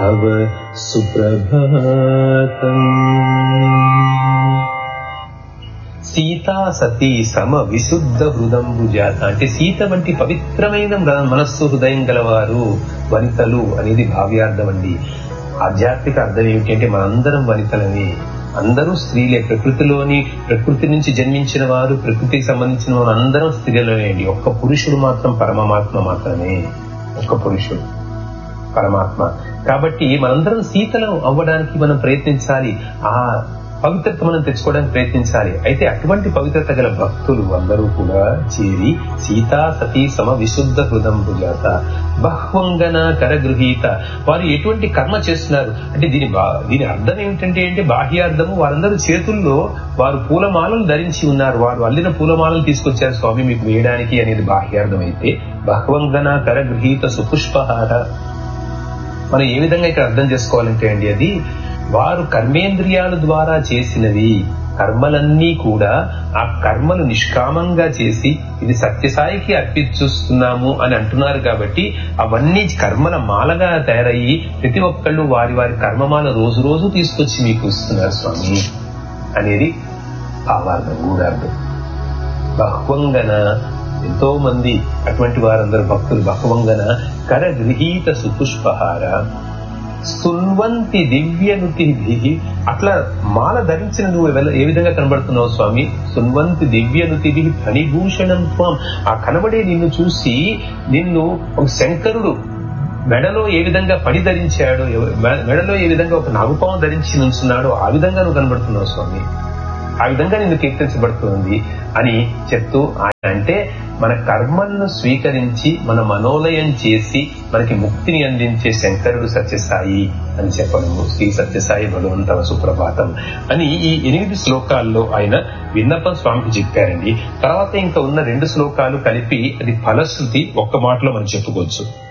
तव सुप्रभातम् సీతా సతీ సమ విశుద్ధ హృదంబుజాత అంటే సీత వంటి పవిత్రమైన మనస్సు హృదయం గలవారు వనితలు అనేది భావ్యార్థం అండి ఆధ్యాత్మిక అర్థం ఏమిటి అంటే మనందరం వనితలని అందరూ స్త్రీలే ప్రకృతిలోని ప్రకృతి నుంచి జన్మించిన వారు ప్రకృతికి సంబంధించిన వారు అందరం స్త్రీలనేండి ఒక్క పురుషుడు మాత్రం పరమాత్మ మాత్రమే ఒక్క పురుషుడు పరమాత్మ కాబట్టి మనందరం సీతలం అవ్వడానికి మనం ప్రయత్నించాలి ఆ పవిత్రత మనం తెచ్చుకోవడానికి ప్రయత్నించాలి అయితే అటువంటి పవిత్రత గల భక్తులు అందరూ కూడా చేరి సీతా సతీ సమ విశుద్ధ హృదం భుజాత బహ్వంగన కరగృహీత వారు ఎటువంటి కర్మ చేస్తున్నారు అంటే దీని దీని అర్థం ఏమిటంటే అంటే బాహ్యార్థము వారందరూ చేతుల్లో వారు పూలమాలలు ధరించి ఉన్నారు వారు అల్లిన పూలమాలలు తీసుకొచ్చారు స్వామి మీకు వేయడానికి అనేది బాహ్యార్థం అయితే బహ్వంగన కరగృహీత సుపుష్పహార మనం ఏ విధంగా ఇక్కడ అర్థం చేసుకోవాలంటే అండి అది వారు కర్మేంద్రియాల ద్వారా చేసినవి కర్మలన్నీ కూడా ఆ కర్మలు నిష్కామంగా చేసి ఇది సత్యసాయికి అర్పించుస్తున్నాము అని అంటున్నారు కాబట్టి అవన్నీ కర్మల మాలగా తయారయ్యి ప్రతి ఒక్కళ్ళు వారి వారి కర్మమాల రోజు రోజు తీసుకొచ్చి మీకు ఇస్తున్నారు స్వామి అనేది భావార్థం గూఢార్థం బహ్వంగన ఎంతో మంది అటువంటి వారందరూ భక్తులు బహ్వంగన కరగృహీత సుపుష్పహార స్తున్వంతి దివ్యనుతి అట్లా మాల ధరించిన నువ్వు ఏ విధంగా కనబడుతున్నావు స్వామి సున్వంతి దివ్యనుతి ఫణిభూషణం త్వం ఆ కనబడే నిన్ను చూసి నిన్ను ఒక శంకరుడు మెడలో ఏ విధంగా పడి ధరించాడు మెడలో ఏ విధంగా ఒక నాగుపావం ధరించి నుంచున్నాడో ఆ విధంగా నువ్వు కనబడుతున్నావు స్వామి ఆ విధంగా నిన్ను కీర్తించబడుతుంది అని చెప్తూ ఆయన అంటే మన కర్మలను స్వీకరించి మన మనోలయం చేసి మనకి ముక్తిని అందించే శంకరుడు సత్యసాయి అని చెప్పడము శ్రీ సత్యసాయి భగవంతవ సుప్రభాతం అని ఈ ఎనిమిది శ్లోకాల్లో ఆయన విన్నపం స్వామికి చెప్పారండి తర్వాత ఇంకా ఉన్న రెండు శ్లోకాలు కలిపి అది ఫలశ్రుతి ఒక్క మాటలో మనం చెప్పుకోవచ్చు